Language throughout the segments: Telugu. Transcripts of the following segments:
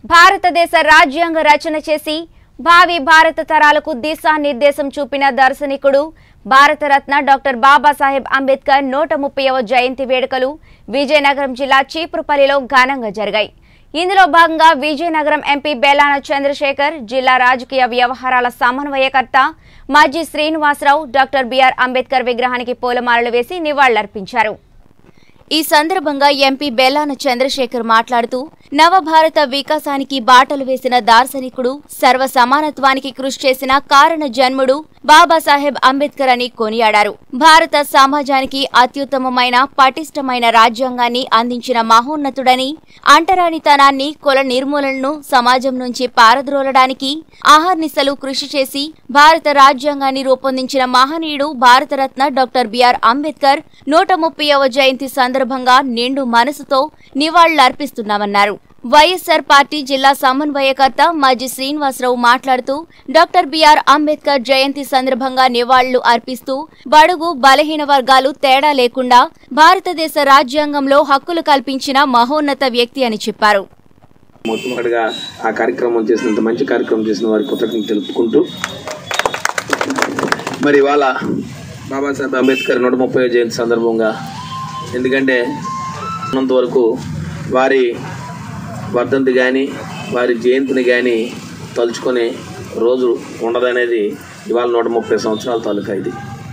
భారతదేశ రాజ్యాంగ రచన చేసి భావి భారత తరాలకు దిశానిర్దేశం చూపిన దార్శనికుడు భారతరత్న డాక్టర్ బాబాసాహెబ్ అంబేద్కర్ నూట ముప్పైవ జయంతి వేడుకలు విజయనగరం జిల్లా చీపురుపల్లిలో ఘనంగా జరిగాయి ఇందులో భాగంగా విజయనగరం ఎంపీ బెల్లాన చంద్రశేఖర్ జిల్లా రాజకీయ వ్యవహారాల సమన్వయకర్త మాజీ శ్రీనివాసరావు డాక్టర్ బిఆర్ అంబేద్కర్ విగ్రహానికి పూలమాలలు వేసి నివాళులర్పించారు ఈ సందర్భంగా ఎంపీ బెల్లాన చంద్రశేఖర్ మాట్లాడుతూ నవభారత వికాసానికి బాటలు వేసిన దార్శనికుడు సర్వ సమానత్వానికి కృషి చేసిన కారణ జన్ముడు బాబాసాహెబ్ అంబేద్కర్ అని కొనియాడారు భారత సమాజానికి అత్యుత్తమమైన పటిష్టమైన రాజ్యాంగాన్ని అందించిన మహోన్నతుడని అంటరానితనాన్ని కుల నిర్మూలనను సమాజం నుంచి పారద్రోలడానికి ఆహర్నిశలు కృషి చేసి భారత రాజ్యాంగాన్ని రూపొందించిన మహనీయుడు భారతరత్న డాక్టర్ బిఆర్ అంబేద్కర్ నూట ముప్పైవ జయంతి సందర్భంగా నిండు మనసుతో నివాళులర్పిస్తున్నామన్నారు వైఎస్సార్ పార్టీ జిల్లా సమన్వయకర్త మాజీ శ్రీనివాసరావు మాట్లాడుతూ డాక్టర్ బిఆర్ అంబేద్కర్ జయంతి సందర్భంగా నివాళులు అర్పిస్తూ బడుగు బలహీన వర్గాలు తేడా లేకుండా భారతదేశ రాజ్యాంగంలో హక్కులు కల్పించిన మహోన్నత వ్యక్తి అని చెప్పారు మొట్టమొదటిగా ఆ కార్యక్రమం చేసినంత మంచి కార్యక్రమం చేసిన వారి కృతజ్ఞతలు తెలుపుకుంటూ మరి ఇవాళ బాబాసాహెబ్ అంబేద్కర్ నూట ముప్పై జయంతి సందర్భంగా ఎందుకంటే ఉన్నంత వరకు వారి వర్ధంతి కానీ వారి జయంతిని కానీ తలుచుకునే రోజు ఉండదనేది ఇవాళ నూట ముప్పై సంవత్సరాల తాలూకా ఇది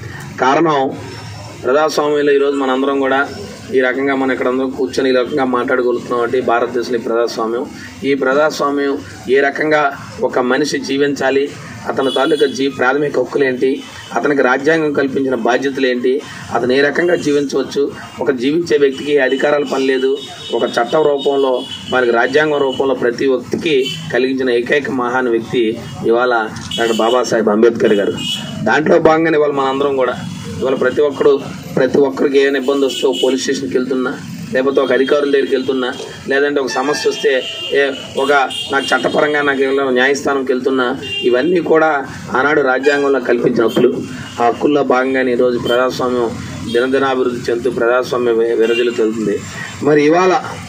కారణం ప్రజాస్వామ్యంలో ఈరోజు మనందరం కూడా ఈ రకంగా మనం ఇక్కడ అందరం కూర్చొని ఈ రకంగా మాట్లాడగలుగుతున్నాం అంటే భారతదేశంలో ఈ ప్రజాస్వామ్యం ఈ ప్రజాస్వామ్యం ఏ రకంగా ఒక మనిషి జీవించాలి అతని తాలూకా జీ ప్రాథమిక హక్కులు ఏంటి అతనికి రాజ్యాంగం కల్పించిన బాధ్యతలు ఏంటి అతను ఏ రకంగా జీవించవచ్చు ఒక జీవించే వ్యక్తికి అధికారాల పని లేదు ఒక చట్టం రూపంలో వారికి రాజ్యాంగం రూపంలో ప్రతి వ్యక్తికి కలిగించిన ఏకైక మహాన్ వ్యక్తి ఇవాళ డాక్టర్ బాబాసాహెబ్ అంబేద్కర్ గారు దాంట్లో భాగంగానే ఇవాళ మనందరం కూడా ఇవాళ ప్రతి ఒక్కడు ప్రతి ఒక్కరికి ఏమైనా ఇబ్బంది వస్తే ఒక పోలీస్ స్టేషన్కి వెళ్తున్నా లేకపోతే ఒక అధికారుల దగ్గరికి వెళ్తున్నా లేదంటే ఒక సమస్య వస్తే ఏ ఒక నాకు చట్టపరంగా నాకు ఏమైనా న్యాయస్థానంకి వెళ్తున్నా ఇవన్నీ కూడా ఆనాడు రాజ్యాంగంలో కల్పించిన హక్కులు ఆ హక్కుల్లో భాగంగానే ఈరోజు ప్రజాస్వామ్యం దినదినాభివృద్ధి చెందుతూ ప్రజాస్వామ్యం వి- విరజిల్లుతుంది మరి ఇవాళ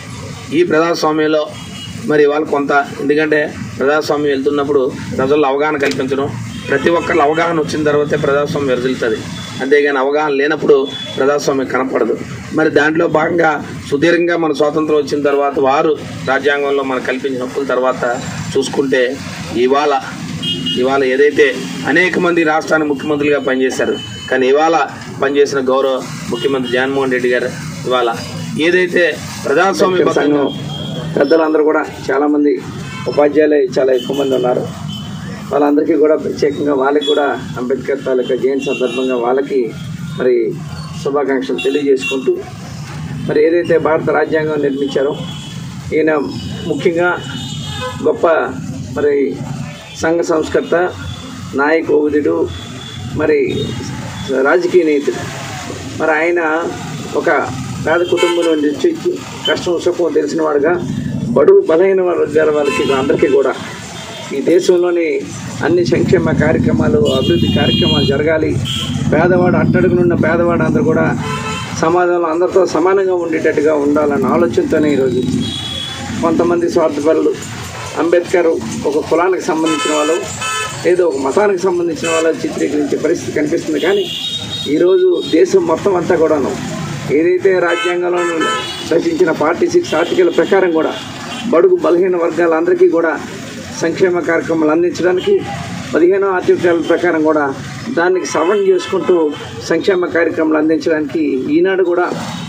ఈ ప్రజాస్వామ్యంలో మరి ఇవాళ కొంత ఎందుకంటే ప్రజాస్వామ్యం వెళ్తున్నప్పుడు ప్రజల్లో అవగాహన కల్పించడం ప్రతి ఒక్కరు అవగాహన వచ్చిన తర్వాతే ప్రజాస్వామ్యం విరజిల్లుతుంది అంతేగాని అవగాహన లేనప్పుడు ప్రజాస్వామ్యం కనపడదు మరి దాంట్లో భాగంగా సుదీర్ఘంగా మన స్వాతంత్రం వచ్చిన తర్వాత వారు రాజ్యాంగంలో మనకు కల్పించిన హక్కుల తర్వాత చూసుకుంటే ఇవాళ ఇవాళ ఏదైతే అనేక మంది రాష్ట్రానికి ముఖ్యమంత్రులుగా పనిచేశారు కానీ ఇవాళ పనిచేసిన గౌరవ ముఖ్యమంత్రి జగన్మోహన్ రెడ్డి గారు ఇవాళ ఏదైతే ప్రజాస్వామ్య సంఘం పెద్దలందరూ కూడా చాలామంది ఉపాధ్యాయులు చాలా ఎక్కువ మంది ఉన్నారు వాళ్ళందరికీ కూడా ప్రత్యేకంగా వాళ్ళకి కూడా అంబేద్కర్ తాలూకా జయంతి సందర్భంగా వాళ్ళకి మరి శుభాకాంక్షలు తెలియజేసుకుంటూ మరి ఏదైతే భారత రాజ్యాంగం నిర్మించారో ఈయన ముఖ్యంగా గొప్ప మరి సంఘ సంస్కర్త నాయకోవిదుడు మరి రాజకీయ నేతడు మరి ఆయన ఒక పేద కుటుంబం నుండి వచ్చి కష్టం సుఖం తెలిసిన వాడుగా బడుగు బలహీన వర్గాల వాళ్ళకి అందరికీ కూడా ఈ దేశంలోని అన్ని సంక్షేమ కార్యక్రమాలు అభివృద్ధి కార్యక్రమాలు జరగాలి పేదవాడు అట్టడుగునున్న పేదవాడు అందరూ కూడా సమాజంలో అందరితో సమానంగా ఉండేటట్టుగా ఉండాలన్న ఆలోచనతోనే ఈరోజు కొంతమంది స్వార్థపరులు అంబేద్కర్ ఒక కులానికి సంబంధించిన వాళ్ళు ఏదో ఒక మతానికి సంబంధించిన వాళ్ళు చిత్రీకరించే పరిస్థితి కనిపిస్తుంది కానీ ఈరోజు దేశం మొత్తం అంతా కూడాను ఏదైతే రాజ్యాంగంలో రచించిన ఫార్టీ సిక్స్ ఆర్టికల్ ప్రకారం కూడా బడుగు బలహీన వర్గాలందరికీ కూడా సంక్షేమ కార్యక్రమాలు అందించడానికి పదిహేనో ఆర్టికల్ ప్రకారం కూడా దానికి సవరణ చేసుకుంటూ సంక్షేమ కార్యక్రమాలు అందించడానికి ఈనాడు కూడా